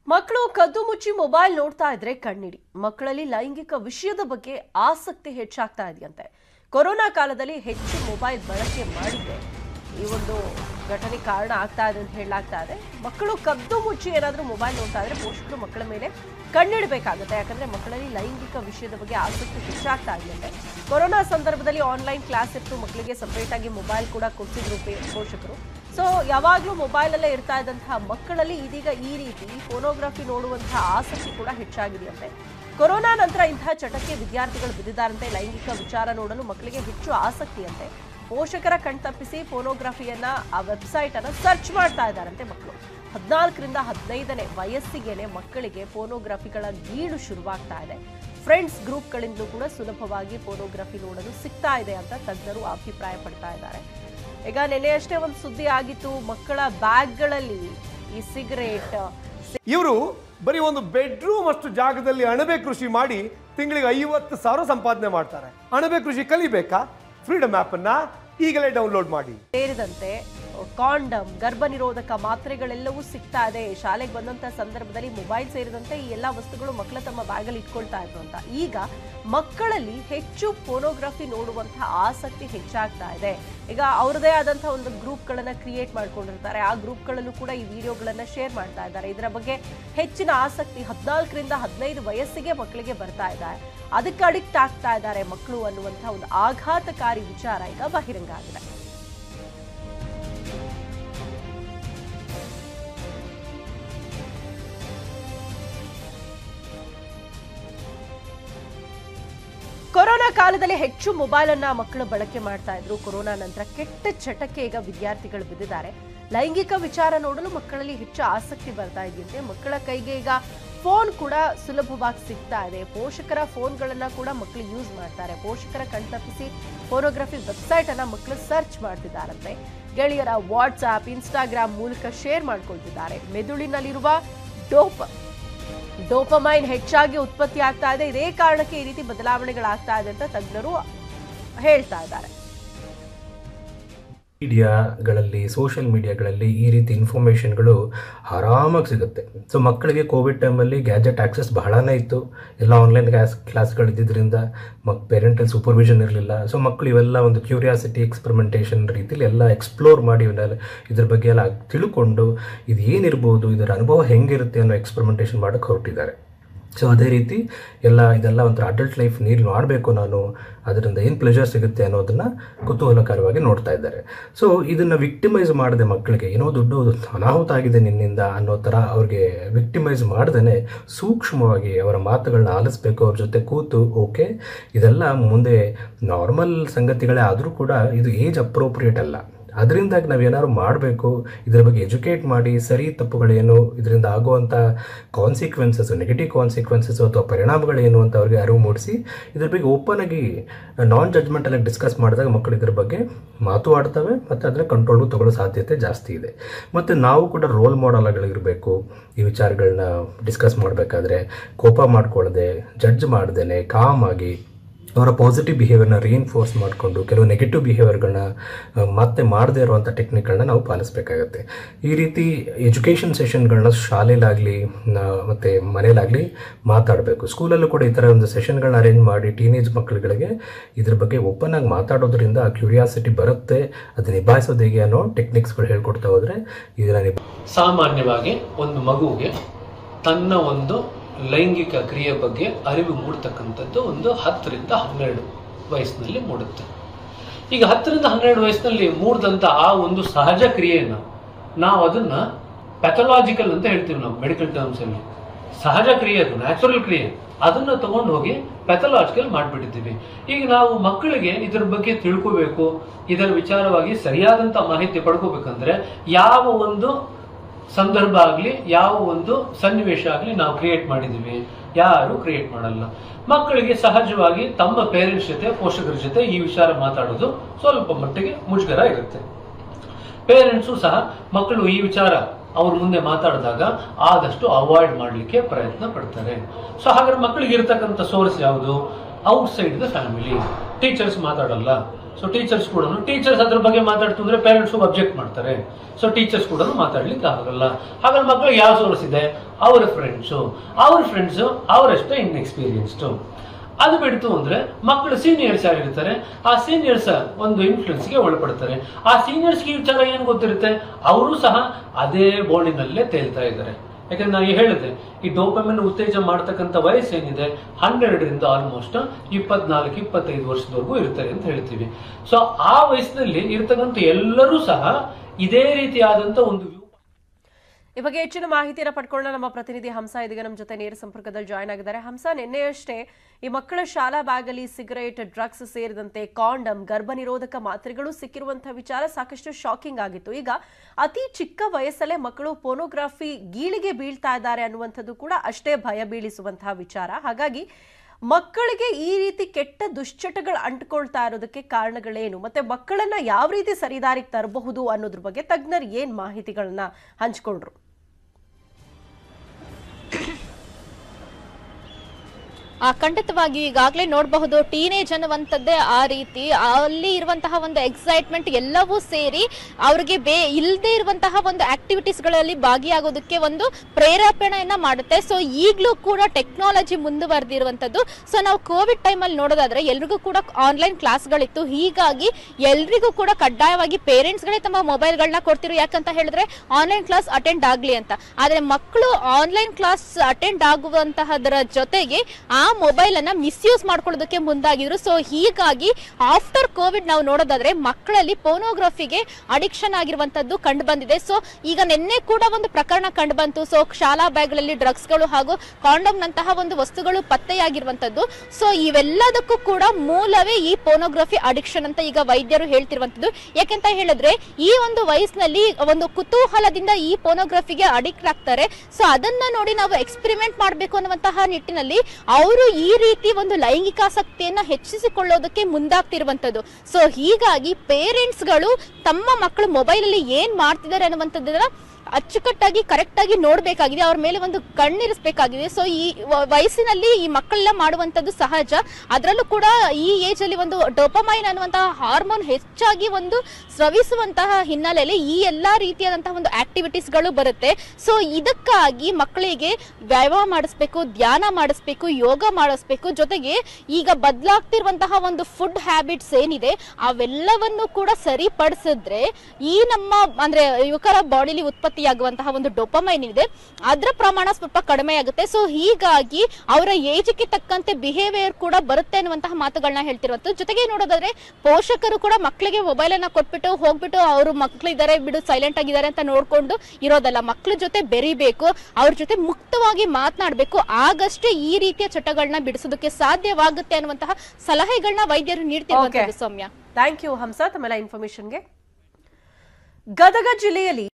ಮಕ್ಕಳು ಕದ್ದು ಮುಚ್ಚಿ ಮೊಬೈಲ್ ನೋಡ್ತಾ ಇದ್ರೆ ಕಣ್ಣಿಡಿ ಮಕ್ಕಳಲ್ಲಿ ಲೈಂಗಿಕ ವಿಷಯದ ಬಗ್ಗೆ ಆಸಕ್ತಿ ಹೆಚ್ಚಾಗ್ತಾ ಇದೆಯಂತೆ ಕೊರೋನಾ ಕಾಲದಲ್ಲಿ ಹೆಚ್ಚು ಮೊಬೈಲ್ ಬಳಕೆ ಮಾಡಿದ್ರೆ ಈ ಒಂದು ಘಟನೆ ಕಾರಣ ಆಗ್ತಾ ಇದೆ ಅಂತ ಹೇಳಲಾಗ್ತಾ ಇದೆ ಮಕ್ಕಳು ಕದ್ದು ಮುಚ್ಚಿ ಏನಾದರೂ ಮೊಬೈಲ್ ನೋಡ್ತಾ ಇದ್ರೆ ಪೋಷಕರು ಮಕ್ಕಳ ಮೇಲೆ ಕಣ್ಣಿಡಬೇಕಾಗುತ್ತೆ ಯಾಕಂದ್ರೆ ಮಕ್ಕಳಲ್ಲಿ ಲೈಂಗಿಕ ವಿಷಯದ ಬಗ್ಗೆ ಆಸಕ್ತಿ ಹೆಚ್ಚಾಗ್ತಾ ಇದೆಯಂತೆ ಕೊರೋನಾ ಸಂದರ್ಭದಲ್ಲಿ ಆನ್ಲೈನ್ ಕ್ಲಾಸ್ ಇತ್ತು ಮಕ್ಕಳಿಗೆ ಸಪರೇಟ್ ಆಗಿ ಮೊಬೈಲ್ ಕೂಡ ಕೊಡ್ತಿದ್ರು ಪೇ- ಪೋಷಕರು ಸೊ ಯಾವಾಗಲೂ ಮೊಬೈಲಲ್ಲೇ ಇರ್ತಾ ಇದ್ದಂತಹ ಮಕ್ಕಳಲ್ಲಿ ಇದೀಗ ಈ ರೀತಿ ಫೋನೋಗ್ರಫಿ ನೋಡುವಂತಹ ಆಸಕ್ತಿ ಕೂಡ ಹೆಚ್ಚಾಗಿದೆಯಂತೆ ಕೊರೋನಾ ನಂತರ ಇಂತಹ ಚಟಕ್ಕೆ ವಿದ್ಯಾರ್ಥಿಗಳು ಬಿದ್ದಿದ್ದಾರಂತೆ ಲೈಂಗಿಕ ವಿಚಾರ ನೋಡಲು ಮಕ್ಕಳಿಗೆ ಹೆಚ್ಚು ಆಸಕ್ತಿಯಂತೆ ಪೋಷಕರ ಕಣ್ತಪ್ಪಿಸಿ ಫೋನೋಗ್ರಫಿಯನ್ನ ಆ ವೆಬ್ಸೈಟ್ ಅನ್ನ ಸರ್ಚ್ ಮಾಡ್ತಾ ಇದ್ದಾರಂತೆ ಮಕ್ಕಳು ಹದಿನಾಲ್ಕರಿಂದ ಹದಿನೈದನೇ ವಯಸ್ಸಿಗೆನೆ ಮಕ್ಕಳಿಗೆ ಫೋನೋಗ್ರಫಿಗಳ ಗೀಳು ಶುರುವಾಗ್ತಾ ಇದೆ ಫ್ರೆಂಡ್ಸ್ ಗ್ರೂಪ್ಗಳಿಂದಲೂ ಕೂಡ ಸುಲಭವಾಗಿ ಫೋನೋಗ್ರಫಿ ನೋಡಲು ಸಿಗ್ತಾ ಇದೆ ಅಂತ ತಜ್ಞರು ಅಭಿಪ್ರಾಯ ಪಡ್ತಾ ಇದ್ದಾರೆ ಈಗ ನೆನೆಯಷ್ಟೇ ಒಂದು ಸುದ್ದಿ ಆಗಿತ್ತು ಮಕ್ಕಳ ಬ್ಯಾಗ್ಗಳಲ್ಲಿ ಈ ಸಿಗರೇಟ್ ಇವರು ಬರೀ ಒಂದು ಬೆಡ್ರೂಮ್ ಅಷ್ಟು ಜಾಗದಲ್ಲಿ ಅಣಬೆ ಕೃಷಿ ಮಾಡಿ ತಿಂಗಳಿಗೆ ಐವತ್ತು ಸಾವಿರ ಸಂಪಾದನೆ ಮಾಡ್ತಾರೆ ಅಣಬೆ ಕೃಷಿ ಕಲಿಬೇಕಾ ಫ್ರೀಡಮ್ ಅನ್ನ ಈಗಲೇ ಡೌನ್ಲೋಡ್ ಮಾಡಿ ಸೇರಿದಂತೆ ಕಾಂಡಮ್ ಗರ್ಭ ನಿರೋಧಕ ಮಾತ್ರೆಗಳೆಲ್ಲವೂ ಸಿಗ್ತಾ ಇದೆ ಶಾಲೆಗೆ ಬಂದಂತ ಸಂದರ್ಭದಲ್ಲಿ ಮೊಬೈಲ್ ಸೇರಿದಂತೆ ಈ ಎಲ್ಲಾ ವಸ್ತುಗಳು ಮಕ್ಕಳ ತಮ್ಮ ಬ್ಯಾಗಲ್ಲಿ ಇಟ್ಕೊಳ್ತಾ ಇದ್ರು ಅಂತ ಈಗ ಮಕ್ಕಳಲ್ಲಿ ಹೆಚ್ಚು ಫೋನೋಗ್ರಫಿ ನೋಡುವಂತಹ ಆಸಕ್ತಿ ಹೆಚ್ಚಾಗ್ತಾ ಇದೆ ಈಗ ಅವ್ರದೇ ಆದಂತಹ ಒಂದು ಗ್ರೂಪ್ಗಳನ್ನ ಕ್ರಿಯೇಟ್ ಮಾಡ್ಕೊಂಡಿರ್ತಾರೆ ಆ ಗ್ರೂಪ್ಗಳಲ್ಲೂ ಕೂಡ ಈ ವಿಡಿಯೋಗಳನ್ನ ಶೇರ್ ಮಾಡ್ತಾ ಇದ್ದಾರೆ ಇದರ ಬಗ್ಗೆ ಹೆಚ್ಚಿನ ಆಸಕ್ತಿ ಹದಿನಾಲ್ಕರಿಂದ ಹದಿನೈದು ವಯಸ್ಸಿಗೆ ಮಕ್ಕಳಿಗೆ ಬರ್ತಾ ಇದೆ ಅದಕ್ಕೆ ಅಡಿಕ್ಟ್ ಆಗ್ತಾ ಇದ್ದಾರೆ ಮಕ್ಕಳು ಅನ್ನುವಂತಹ ಒಂದು ಆಘಾತಕಾರಿ ವಿಚಾರ ಈಗ ಬಹಿರಂಗ ಆಗಿದೆ ಕೊರೋನಾ ಕಾಲದಲ್ಲಿ ಹೆಚ್ಚು ಮೊಬೈಲ್ ಅನ್ನ ಮಕ್ಕಳು ಬಳಕೆ ಮಾಡ್ತಾ ಇದ್ರು ಕೊರೋನಾ ನಂತರ ಕೆಟ್ಟ ಚಟಕ್ಕೆ ಈಗ ವಿದ್ಯಾರ್ಥಿಗಳು ಬಿದ್ದಿದ್ದಾರೆ ಲೈಂಗಿಕ ವಿಚಾರ ನೋಡಲು ಮಕ್ಕಳಲ್ಲಿ ಹೆಚ್ಚು ಆಸಕ್ತಿ ಬರ್ತಾ ಇದೆಯಂತೆ ಮಕ್ಕಳ ಕೈಗೆ ಈಗ ಫೋನ್ ಕೂಡ ಸುಲಭವಾಗಿ ಸಿಗ್ತಾ ಇದೆ ಪೋಷಕರ ಫೋನ್ಗಳನ್ನ ಕೂಡ ಮಕ್ಕಳು ಯೂಸ್ ಮಾಡ್ತಾರೆ ಪೋಷಕರ ಕಣ್ತಪ್ಪಿಸಿ ಫೋನೋಗ್ರಫಿ ವೆಬ್ಸೈಟ್ ಅನ್ನ ಮಕ್ಕಳು ಸರ್ಚ್ ಮಾಡ್ತಿದ್ದಾರಂತೆ ಗೆಳೆಯರ ವಾಟ್ಸ್ಆಪ್ ಇನ್ಸ್ಟಾಗ್ರಾಮ್ ಮೂಲಕ ಶೇರ್ ಮಾಡ್ಕೊಳ್ತಿದ್ದಾರೆ ಮೆದುಳಿನಲ್ಲಿರುವ ಡೋಪ್ ಡೋಪಮೈನ್ ಹೆಚ್ಚಾಗಿ ಉತ್ಪತ್ತಿ ಆಗ್ತಾ ಇದೆ ಇದೇ ಕಾರಣಕ್ಕೆ ಈ ರೀತಿ ಬದಲಾವಣೆಗಳಾಗ್ತಾ ಇದೆ ಅಂತ ತಜ್ಞರು ಹೇಳ್ತಾ ಇದ್ದಾರೆ ಮೀಡಿಯಾಗಳಲ್ಲಿ ಸೋಷಿಯಲ್ ಮೀಡಿಯಾಗಳಲ್ಲಿ ಈ ರೀತಿ ಇನ್ಫಾರ್ಮೇಷನ್ಗಳು ಆರಾಮಾಗಿ ಸಿಗುತ್ತೆ ಸೊ ಮಕ್ಕಳಿಗೆ ಕೋವಿಡ್ ಟೈಮಲ್ಲಿ ಗ್ಯಾಜೆಟ್ ಆಕ್ಸೆಸ್ ಬಹಳನೇ ಇತ್ತು ಎಲ್ಲ ಆನ್ಲೈನ್ ಕ್ಲಾಸ್ ಕ್ಲಾಸ್ಗಳು ಇದ್ದಿದ್ದರಿಂದ ಮಕ್ ಪೇರೆಂಟಲ್ ಸೂಪರ್ವಿಷನ್ ಇರಲಿಲ್ಲ ಸೊ ಮಕ್ಕಳು ಇವೆಲ್ಲ ಒಂದು ಕ್ಯೂರಿಯಾಸಿಟಿ ಎಕ್ಸ್ಪರಿಮೆಂಟೇಷನ್ ರೀತಿಲಿ ಎಲ್ಲ ಎಕ್ಸ್ಪ್ಲೋರ್ ಮಾಡಿ ಇವನ್ನೆಲ್ಲ ಇದ್ರ ಬಗ್ಗೆ ಎಲ್ಲ ತಿಳ್ಕೊಂಡು ಇದು ಏನಿರ್ಬೋದು ಇದರ ಅನುಭವ ಹೆಂಗಿರುತ್ತೆ ಅನ್ನೋ ಎಕ್ಸ್ಪರಿಮೆಂಟೇಷನ್ ಮಾಡೋಕ್ಕೆ ಹೊರಟಿದ್ದಾರೆ ಸೊ ಅದೇ ರೀತಿ ಎಲ್ಲ ಇದೆಲ್ಲ ಒಂಥರ ಅಡಲ್ಟ್ ಲೈಫ್ ನೀರು ಮಾಡಬೇಕು ನಾನು ಅದರಿಂದ ಏನು ಪ್ಲೆಜರ್ ಸಿಗುತ್ತೆ ಅನ್ನೋದನ್ನು ಕುತೂಹಲಕರವಾಗಿ ನೋಡ್ತಾ ಇದ್ದಾರೆ ಸೊ ಇದನ್ನು ವಿಕ್ಟಿಮೈಸ್ ಮಾಡದೆ ಮಕ್ಕಳಿಗೆ ಏನೋ ದೊಡ್ಡ ಅನಾಹುತ ಆಗಿದೆ ನಿನ್ನಿಂದ ಅನ್ನೋ ಥರ ಅವ್ರಿಗೆ ವಿಕ್ಟಿಮೈಸ್ ಮಾಡ್ದೇ ಸೂಕ್ಷ್ಮವಾಗಿ ಅವರ ಮಾತುಗಳನ್ನ ಆಲಿಸ್ಬೇಕು ಅವ್ರ ಜೊತೆ ಕೂತು ಓಕೆ ಇದೆಲ್ಲ ಮುಂದೆ ನಾರ್ಮಲ್ ಸಂಗತಿಗಳೇ ಆದರೂ ಕೂಡ ಇದು ಏಜ್ ಅಪ್ರೋಪ್ರಿಯೇಟ್ ಅಲ್ಲ ಅದರಿಂದಾಗಿ ನಾವು ಏನಾದ್ರು ಮಾಡಬೇಕು ಇದರ ಬಗ್ಗೆ ಎಜುಕೇಟ್ ಮಾಡಿ ಸರಿ ತಪ್ಪುಗಳೇನು ಇದರಿಂದ ಆಗುವಂಥ ಕಾನ್ಸಿಕ್ವೆನ್ಸಸ್ ನೆಗೆಟಿವ್ ಕಾನ್ಸಿಕ್ವೆನ್ಸಸ್ ಅಥವಾ ಪರಿಣಾಮಗಳೇನು ಅಂತ ಅವ್ರಿಗೆ ಅರಿವು ಮೂಡಿಸಿ ಇದ್ರ ಬಗ್ಗೆ ಓಪನ್ ಆಗಿ ನಾನ್ ಜಡ್ಜ್ಮೆಂಟಲ್ಲಿ ಡಿಸ್ಕಸ್ ಮಾಡಿದಾಗ ಮಕ್ಕಳು ಇದ್ರ ಬಗ್ಗೆ ಮಾತು ಆಡ್ತವೆ ಮತ್ತು ಅದರ ಕಂಟ್ರೋಲ್ಗೂ ತಗೊಳ್ಳೋ ಸಾಧ್ಯತೆ ಜಾಸ್ತಿ ಇದೆ ಮತ್ತು ನಾವು ಕೂಡ ರೋಲ್ ಮಾಡೆಲ್ಗಳಿರಬೇಕು ಈ ವಿಚಾರಗಳನ್ನ ಡಿಸ್ಕಸ್ ಮಾಡಬೇಕಾದ್ರೆ ಕೋಪ ಮಾಡ್ಕೊಳ್ಳದೆ ಜಡ್ಜ್ ಮಾಡ್ದೇನೆ ಕಾಮ್ ಆಗಿ ಅವರ ಪಾಸಿಟಿವ್ ಬಿಹೇವಿಯರ್ನ ರಿಇನ್ಫೋರ್ಸ್ ಮಾಡಿಕೊಂಡು ಕೆಲವು ನೆಗೆಟಿವ್ ಬಿಹೇವಿಯರ್ಗಳನ್ನ ಮತ್ತೆ ಮಾಡದೇ ಇರುವಂಥ ಟೆಕ್ನಿಕ್ಗಳನ್ನ ನಾವು ಪಾಲಿಸಬೇಕಾಗತ್ತೆ ಈ ರೀತಿ ಎಜುಕೇಷನ್ ಸೆಷನ್ಗಳನ್ನ ಶಾಲೆಲಾಗಲಿ ಮತ್ತು ಮನೇಲಾಗಲಿ ಮಾತಾಡಬೇಕು ಸ್ಕೂಲಲ್ಲೂ ಕೂಡ ಈ ಥರ ಒಂದು ಸೆಷನ್ಗಳನ್ನ ಅರೇಂಜ್ ಮಾಡಿ ಟೀನೇಜ್ ಮಕ್ಕಳುಗಳಿಗೆ ಇದ್ರ ಬಗ್ಗೆ ಓಪನ್ ಆಗಿ ಮಾತಾಡೋದ್ರಿಂದ ಆ ಕ್ಯೂರಿಯಾಸಿಟಿ ಬರುತ್ತೆ ಅದು ನಿಭಾಯಿಸೋದು ಹೇಗೆ ಅನ್ನೋ ಟೆಕ್ನಿಕ್ಸ್ಗಳು ಹೇಳ್ಕೊಡ್ತಾ ಹೋದರೆ ಇದನ್ನ ನಿಭ ಸಾಮಾನ್ಯವಾಗಿ ಒಂದು ಮಗುವಿಗೆ ತನ್ನ ಒಂದು ಲೈಂಗಿಕ ಕ್ರಿಯೆ ಬಗ್ಗೆ ಅರಿವು ಮೂಡ್ತಕ್ಕಂಥದ್ದು ಒಂದು ಹತ್ತರಿಂದ ಹನ್ನೆರಡು ವಯಸ್ಸಿನಲ್ಲಿ ಮೂಡುತ್ತೆ ಈಗ ಹತ್ತರಿಂದ ಹನ್ನೆರಡು ವಯಸ್ಸಿನಲ್ಲಿ ಮೂಡಿದಂಥ ಆ ಒಂದು ಸಹಜ ಕ್ರಿಯೆಯನ್ನು ನಾವು ಅದನ್ನ ಪ್ಯಾಥೊಲಾಜಿಕಲ್ ಅಂತ ಹೇಳ್ತೀವಿ ನಾವು ಮೆಡಿಕಲ್ ಟರ್ಮ್ಸ್ ಅಲ್ಲಿ ಸಹಜ ಕ್ರಿಯೆ ಅದು ನ್ಯಾಚುರಲ್ ಕ್ರಿಯೆ ಅದನ್ನ ತಗೊಂಡು ಹೋಗಿ ಪ್ಯಾಥೊಲಾಜಿಕಲ್ ಮಾಡಿಬಿಟ್ಟಿದ್ದೀವಿ ಈಗ ನಾವು ಮಕ್ಕಳಿಗೆ ಇದರ ಬಗ್ಗೆ ತಿಳ್ಕೋಬೇಕು ಇದರ ವಿಚಾರವಾಗಿ ಸರಿಯಾದಂತ ಮಾಹಿತಿ ಪಡ್ಕೋಬೇಕಂದ್ರೆ ಯಾವ ಒಂದು ಸಂದರ್ಭ ಆಗಲಿ ಯಾವ ಒಂದು ಸನ್ನಿವೇಶ ಆಗಲಿ ನಾವು ಕ್ರಿಯೇಟ್ ಮಾಡಿದ್ದೀವಿ ಯಾರು ಕ್ರಿಯೇಟ್ ಮಾಡಲ್ಲ ಮಕ್ಕಳಿಗೆ ಸಹಜವಾಗಿ ತಮ್ಮ ಪೇರೆಂಟ್ಸ್ ಜೊತೆ ಪೋಷಕರ ಜೊತೆ ಈ ವಿಚಾರ ಮಾತಾಡೋದು ಸ್ವಲ್ಪ ಮಟ್ಟಿಗೆ ಮುಜುಗರ ಇರುತ್ತೆ ಪೇರೆಂಟ್ಸು ಸಹ ಮಕ್ಕಳು ಈ ವಿಚಾರ ಅವ್ರ ಮುಂದೆ ಮಾತಾಡಿದಾಗ ಆದಷ್ಟು ಅವಾಯ್ಡ್ ಮಾಡಲಿಕ್ಕೆ ಪ್ರಯತ್ನ ಪಡ್ತಾರೆ ಸೊ ಹಾಗಾದ್ರೆ ಮಕ್ಕಳಿಗೆ ಇರ್ತಕ್ಕಂಥ ಸೋರ್ಸ್ ಯಾವುದು ಔಟ್ಸೈಡ್ ದ ಫ್ಯಾಮಿಲಿ ಟೀಚರ್ಸ್ ಮಾತಾಡಲ್ಲ ಸೊ ಟೀಚರ್ಸ್ ಕೂಡ ಟೀಚರ್ಸ್ ಅದ್ರ ಬಗ್ಗೆ ಮಾತಾಡ್ತಿದ್ರೆ ಪೇರೆಂಟ್ಸ್ ಅಬ್ಜೆಕ್ಟ್ ಮಾಡ್ತಾರೆ ಸೊ ಟೀಚರ್ಸ್ ಕೂಡ ಮಾತಾಡ್ಲಿಕ್ಕೆ ಆಗಲ್ಲ ಹಾಗಾಗಿ ಮಕ್ಕಳಿಗೆ ಯಾವ ಸೋರ್ಸ್ ಇದೆ ಅವರ ಫ್ರೆಂಡ್ಸು ಅವ್ರ ಫ್ರೆಂಡ್ಸು ಅವರಷ್ಟೇ ಇನ್ಎಕ್ಸ್ಪೀರಿಯನ್ಸ್ಡು ಅದು ಬಿಡ್ತು ಅಂದ್ರೆ ಮಕ್ಕಳು ಸೀನಿಯರ್ಸ್ ಯಾರಿರ್ತಾರೆ ಆ ಸೀನಿಯರ್ಸ್ ಒಂದು ಇನ್ಫ್ಲುಯೆನ್ಸ್ಗೆ ಒಳಪಡ್ತಾರೆ ಆ ಸೀನಿಯರ್ಸ್ಗೆ ಈ ವಿಚಾರ ಏನು ಗೊತ್ತಿರುತ್ತೆ ಅವರು ಸಹ ಅದೇ ಬೋರ್ಡಿನಲ್ಲೇ ತೇಲ್ತಾ ಇದ್ದಾರೆ ಯಾಕಂದ್ರೆ ನಾನು ಹೇಳಿದೆ ಈ ಡೋಪಮಿನ್ ಉತ್ತೇಜನ ಮಾಡ್ತಕ್ಕಂಥ ವಯಸ್ಸು ಏನಿದೆ ಹನ್ನೆರಡರಿಂದ ಆಲ್ಮೋಸ್ಟ್ ಇಪ್ಪತ್ನಾಲ್ಕು ಇಪ್ಪತ್ತೈದು ವರ್ಷದವರೆಗೂ ಇರ್ತಾರೆ ಅಂತ ಹೇಳ್ತೀವಿ ಸೊ ಆ ವಯಸ್ಸಿನಲ್ಲಿ ಇರ್ತಕ್ಕಂಥ ಎಲ್ಲರೂ ಸಹ ಇದೇ ರೀತಿಯಾದಂತ ಒಂದು view ಈ ಬಗ್ಗೆ ಹೆಚ್ಚಿನ ಮಾಹಿತಿಯನ್ನು ಪಡ್ಕೊಳ್ಳೋಣ ನಮ್ಮ ಪ್ರತಿನಿಧಿ ಹಂಸ ಇದೀಗ ನಮ್ಮ ಜೊತೆ ನೇರ ಸಂಪರ್ಕದಲ್ಲಿ ಜಾಯ್ನ್ ಆಗಿದ್ದಾರೆ ಹಂಸ ನಿನ್ನೆಯಷ್ಟೇ ಈ ಮಕ್ಕಳ ಶಾಲಾ ಬ್ಯಾಗ್ ಅಲ್ಲಿ ಸಿಗರೇಟ್ ಡ್ರಗ್ಸ್ ಸೇರಿದಂತೆ ಕಾಂಡಮ್ ಗರ್ಭ ನಿರೋಧಕ ಮಾತ್ರೆಗಳು ಸಿಕ್ಕಿರುವಂತಹ ವಿಚಾರ ಸಾಕಷ್ಟು ಶಾಕಿಂಗ್ ಆಗಿತ್ತು ಈಗ ಅತಿ ಚಿಕ್ಕ ವಯಸ್ಸಲ್ಲೇ ಮಕ್ಕಳು ಪೋನೋಗ್ರಾಫಿ ಗೀಳಿಗೆ ಬೀಳ್ತಾ ಇದ್ದಾರೆ ಅನ್ನುವಂಥದ್ದು ಕೂಡ ಅಷ್ಟೇ ಭಯ ಬೀಳಿಸುವಂತಹ ವಿಚಾರ ಹಾಗಾಗಿ ಮಕ್ಕಳಿಗೆ ಈ ರೀತಿ ಕೆಟ್ಟ ದುಶ್ಚಟಗಳು ಅಂಟ್ಕೊಳ್ತಾ ಇರೋದಕ್ಕೆ ಕಾರಣಗಳೇನು ಮತ್ತೆ ಮಕ್ಕಳನ್ನ ಯಾವ ರೀತಿ ಸರಿದಾರಿಗೆ ತರಬಹುದು ಅನ್ನೋದ್ರ ಬಗ್ಗೆ ತಜ್ಞರು ಏನ್ ಮಾಹಿತಿಗಳನ್ನ ಹಂಚ್ಕೊಂಡ್ರು ಆ ಖಂಡಿತವಾಗಿ ಈಗಾಗಲೇ ನೋಡಬಹುದು ಟೀನೇಜ್ ಅನ್ನುವಂಥದ್ದೇ ಆ ರೀತಿ ಅಲ್ಲಿ ಇರುವಂತಹ ಒಂದು ಎಕ್ಸೈಟ್ಮೆಂಟ್ ಎಲ್ಲವೂ ಸೇರಿ ಅವ್ರಿಗೆ ಬೇ ಇಲ್ಲದೆ ಇರುವಂತಹ ಒಂದು ಆಕ್ಟಿವಿಟೀಸ್ಗಳಲ್ಲಿ ಭಾಗಿಯಾಗೋದಕ್ಕೆ ಒಂದು ಪ್ರೇರೇಪಣೆಯನ್ನ ಮಾಡುತ್ತೆ ಸೊ ಈಗಲೂ ಕೂಡ ಟೆಕ್ನಾಲಜಿ ಮುಂದುವರೆದಿರುವಂಥದ್ದು ಸೊ ನಾವು ಕೋವಿಡ್ ಟೈಮಲ್ಲಿ ನೋಡೋದಾದ್ರೆ ಎಲ್ರಿಗೂ ಕೂಡ ಆನ್ಲೈನ್ ಕ್ಲಾಸ್ಗಳಿತ್ತು ಹೀಗಾಗಿ ಎಲ್ರಿಗೂ ಕೂಡ ಕಡ್ಡಾಯವಾಗಿ ಪೇರೆಂಟ್ಸ್ಗಳೇ ತಮ್ಮ ಮೊಬೈಲ್ಗಳನ್ನ ಕೊಡ್ತಿರು ಯಾಕಂತ ಹೇಳಿದ್ರೆ ಆನ್ಲೈನ್ ಕ್ಲಾಸ್ ಅಟೆಂಡ್ ಆಗಲಿ ಅಂತ ಆದರೆ ಮಕ್ಕಳು ಆನ್ಲೈನ್ ಕ್ಲಾಸ್ ಅಟೆಂಡ್ ಆಗುವಂತಹದರ ಜೊತೆಗೆ ಆ ಮೊಬೈಲ್ ಅನ್ನ ಮಿಸ್ಯೂಸ್ ಮಾಡ್ಕೊಳ್ಳೋದಕ್ಕೆ ಮುಂದಾಗಿದ್ರು ಸೊ ಹೀಗಾಗಿ ಆಫ್ಟರ್ ಕೋವಿಡ್ ನಾವು ನೋಡೋದಾದ್ರೆ ಮಕ್ಕಳಲ್ಲಿ ಪೋನೋಗ್ರಫಿಗೆ ಅಡಿಕ್ಷನ್ ಆಗಿರುವಂತದ್ದು ಕಂಡು ಬಂದಿದೆ ಸೊ ಈಗ ನಿನ್ನೆ ಕೂಡ ಒಂದು ಪ್ರಕರಣ ಕಂಡು ಬಂತು ಸೊ ಶಾಲಾ ಬ್ಯಾಗ್ಗಳಲ್ಲಿ ಡ್ರಗ್ಸ್ಗಳು ಹಾಗೂ ಕಾಂಡಮ್ ನಂತಹ ಒಂದು ವಸ್ತುಗಳು ಪತ್ತೆಯಾಗಿರುವಂತದ್ದು ಸೊ ಇವೆಲ್ಲದಕ್ಕೂ ಕೂಡ ಮೂಲವೇ ಈ ಪೋನೋಗ್ರಫಿ ಅಡಿಕ್ಷನ್ ಅಂತ ಈಗ ವೈದ್ಯರು ಹೇಳ್ತಿರುವಂತದ್ದು ಯಾಕೆಂತ ಹೇಳಿದ್ರೆ ಈ ಒಂದು ವಯಸ್ಸಿನಲ್ಲಿ ಒಂದು ಕುತೂಹಲದಿಂದ ಈ ಪೋನೋಗ್ರಫಿಗೆ ಅಡಿಕ್ಟ್ ಆಗ್ತಾರೆ ಸೊ ಅದನ್ನ ನೋಡಿ ನಾವು ಎಕ್ಸ್ಪೆರಿಮೆಂಟ್ ಮಾಡಬೇಕು ಅನ್ನುವಂತಹ ನಿಟ್ಟಿನಲ್ಲಿ ಅವರು ಈ ರೀತಿ ಒಂದು ಲೈಂಗಿಕಾಸಕ್ತಿಯನ್ನ ಹೆಚ್ಚಿಸಿಕೊಳ್ಳೋದಕ್ಕೆ ಮುಂದಾಗ್ತಿರುವಂತದ್ದು ಸೊ ಹೀಗಾಗಿ ಪೇರೆಂಟ್ಸ್ಗಳು ತಮ್ಮ ಮಕ್ಕಳು ಮೊಬೈಲ್ ಅಲ್ಲಿ ಏನ್ ಮಾಡ್ತಿದ್ದಾರೆ ಅನ್ನುವಂಥದ್ದನ್ನ ಅಚ್ಚುಕಟ್ಟಾಗಿ ಕರೆಕ್ಟ್ ಆಗಿ ನೋಡ್ಬೇಕಾಗಿದೆ ಅವ್ರ ಮೇಲೆ ಒಂದು ಕಣ್ಣಿರಿಸಬೇಕಾಗಿದೆ ಸೊ ಈ ವ- ವಯಸ್ಸಿನಲ್ಲಿ ಈ ಮಕ್ಕಳೆಲ್ಲ ಮಾಡುವಂತದ್ದು ಸಹಜ ಅದರಲ್ಲೂ ಕೂಡ ಈ ಏಜ್ ಅಲ್ಲಿ ಒಂದು ಡೋಪಮೈನ್ ಅನ್ನುವಂತಹ ಹಾರ್ಮೋನ್ ಹೆಚ್ಚಾಗಿ ಒಂದು ಸ್ರವಿಸುವಂತಹ ಹಿನ್ನೆಲೆಯಲ್ಲಿ ಈ ಎಲ್ಲಾ ರೀತಿಯಾದಂತಹ ಒಂದು ಆಕ್ಟಿವಿಟೀಸ್ ಗಳು ಬರುತ್ತೆ ಸೊ ಇದಕ್ಕಾಗಿ ಮಕ್ಕಳಿಗೆ ವ್ಯಾಯಾಮ ಮಾಡಿಸ್ಬೇಕು ಧ್ಯಾನ ಮಾಡಿಸ್ಬೇಕು ಯೋಗ ಮಾಡಿಸ್ಬೇಕು ಜೊತೆಗೆ ಈಗ ಬದಲಾಗ್ತಿರುವಂತಹ ಒಂದು ಫುಡ್ ಹ್ಯಾಬಿಟ್ಸ್ ಏನಿದೆ ಅವೆಲ್ಲವನ್ನು ಕೂಡ ಸರಿಪಡಿಸಿದ್ರೆ ಈ ನಮ್ಮ ಅಂದ್ರೆ ಯುವಕರ ಬಾಡಿಲಿ ಉತ್ಪತ್ತಿಯಾಗುವಂತಹ ಒಂದು ಡೊಪಮೈನ್ ಇದೆ ಅದರ ಪ್ರಮಾಣ ಸ್ವಲ್ಪ ಕಡಿಮೆ ಆಗುತ್ತೆ ಸೊ ಹೀಗಾಗಿ ಅವರ ಏಜ್ಗೆ ತಕ್ಕಂತೆ ಬಿಹೇವಿಯರ್ ಕೂಡ ಬರುತ್ತೆ ಅನ್ನುವಂತಹ ಮಾತುಗಳನ್ನ ಹೇಳ್ತಿರುವಂತದ್ದು ಜೊತೆಗೆ ನೋಡೋದಾದ್ರೆ ಪೋಷಕರು ಕೂಡ ಮಕ್ಕಳಿಗೆ ಮೊಬೈಲ್ ಅನ್ನ ಕೊಟ್ಬಿಟ್ಟು ಹೋಗ್ಬಿಟ್ಟು ಅವರು ಮಕ್ಕಳಿದ್ದಾರೆ ಬಿಡು ಸೈಲೆಂಟ್ ಆಗಿದ್ದಾರೆ ಅಂತ ನೋಡ್ಕೊಂಡು ಇರೋದಲ್ಲ ಮಕ್ಕಳ ಜೊತೆ ಬೆರಿಬೇಕು ಅವ್ರ ಜೊತೆ ಮುಕ್ತವಾಗಿ ಮಾತನಾಡಬೇಕು ಆಗಷ್ಟೇ ಈ ರೀತಿಯ ಚಟಗಳನ್ನ ಬಿಡಿಸೋದಕ್ಕೆ ಸಾಧ್ಯವಾಗುತ್ತೆ ಅನ್ನುವಂತಹ ಸಲಹೆಗಳನ್ನ ವೈದ್ಯರು ನೀಡ್ತಿರುವಂತದ್ದು ಸೌಮ್ಯ ಥ್ಯಾಂಕ್ ಯು ಹಂಸ ತಮ್ಮೆಲ್ಲ ಇನ್ಫಾರ್ಮೇಶನ್ಗೆ ಗದಗ ಜಿಲ್ಲೆಯಲ್ಲಿ